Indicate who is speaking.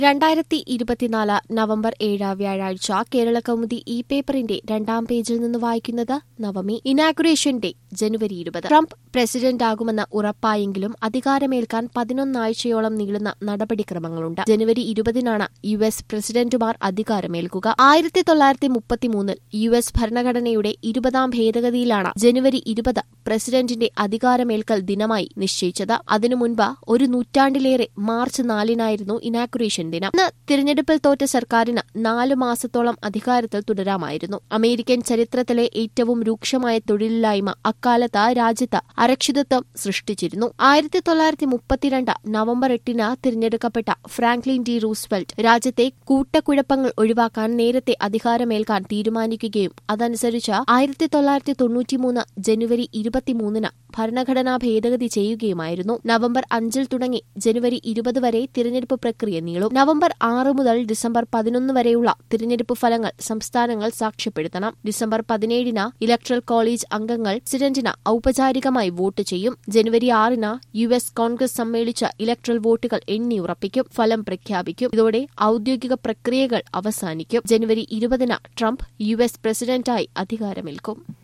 Speaker 1: രണ്ടായിരത്തി ഇരുപത്തിനാല് നവംബർ ഏഴ് വ്യാഴാഴ്ച കേരള കൗമുദി ഇ പേപ്പറിന്റെ രണ്ടാം പേജിൽ നിന്ന് വായിക്കുന്നത് നവമി ഇനാഗുറേഷൻ ഡേ ജനുവരി ഇരുപത് ട്രംപ് പ്രസിഡന്റാകുമെന്ന് ഉറപ്പായെങ്കിലും അധികാരമേൽക്കാൻ പതിനൊന്നാഴ്ചയോളം നീളുന്ന നടപടിക്രമങ്ങളുണ്ട് ജനുവരി ഇരുപതിനാണ് യു എസ് പ്രസിഡന്റുമാർ അധികാരമേൽക്കുക ആയിരത്തി തൊള്ളായിരത്തി മുപ്പത്തിമൂന്നിൽ യു എസ് ഭരണഘടനയുടെ ഇരുപതാം ഭേദഗതിയിലാണ് ജനുവരി ഇരുപത് പ്രസിഡന്റിന്റെ അധികാരമേൽക്കൽ ദിനമായി നിശ്ചയിച്ചത് അതിനു മുൻപ് ഒരു നൂറ്റാണ്ടിലേറെ മാർച്ച് നാലിനായിരുന്നു ഇനാഗുറേഷൻ ദിനം ഇന്ന് തിരഞ്ഞെടുപ്പിൽ തോറ്റ സർക്കാരിന് നാലു മാസത്തോളം അധികാരത്തിൽ തുടരാമായിരുന്നു അമേരിക്കൻ ചരിത്രത്തിലെ ഏറ്റവും രൂക്ഷമായ തൊഴിലില്ലായ്മ അക്കാലത്ത് രാജ്യത്ത് അരക്ഷിതത്വം സൃഷ്ടിച്ചിരുന്നു ആയിരത്തി തൊള്ളായിരത്തി മുപ്പത്തിരണ്ട് നവംബർ എട്ടിന് തിരഞ്ഞെടുക്കപ്പെട്ട ഫ്രാങ്ക്ലിൻ ഡി റൂസ്വെൽറ്റ് രാജ്യത്തെ കൂട്ടക്കുഴപ്പങ്ങൾ ഒഴിവാക്കാൻ നേരത്തെ അധികാരമേൽക്കാൻ തീരുമാനിക്കുകയും അതനുസരിച്ച് ആയിരത്തി തൊള്ളായിരത്തി തൊണ്ണൂറ്റിമൂന്ന് ജനുവരി ഇരുപത്തിമൂന്നിന് ഭരണഘടനാ ഭേദഗതി ചെയ്യുകയുമായിരുന്നു നവംബർ അഞ്ചിൽ തുടങ്ങി ജനുവരി ഇരുപത് വരെ തിരഞ്ഞെടുപ്പ് പ്രക്രിയ നീളും നവംബർ ആറ് മുതൽ ഡിസംബർ പതിനൊന്ന് വരെയുള്ള തിരഞ്ഞെടുപ്പ് ഫലങ്ങൾ സംസ്ഥാനങ്ങൾ സാക്ഷ്യപ്പെടുത്തണം ഡിസംബർ പതിനേഴിന് ഇലക്ട്രൽ കോളേജ് അംഗങ്ങൾ പ്രസിഡന്റിന് ഔപചാരികമായി വോട്ട് ചെയ്യും ജനുവരി ആറിന് യു എസ് കോൺഗ്രസ് സമ്മേളിച്ച ഇലക്ട്രൽ വോട്ടുകൾ എണ്ണി ഉറപ്പിക്കും ഫലം പ്രഖ്യാപിക്കും ഇതോടെ ഔദ്യോഗിക പ്രക്രിയകൾ അവസാനിക്കും ജനുവരി ഇരുപതിന് ട്രംപ് യു എസ് പ്രസിഡന്റായി അധികാരമേൽക്കും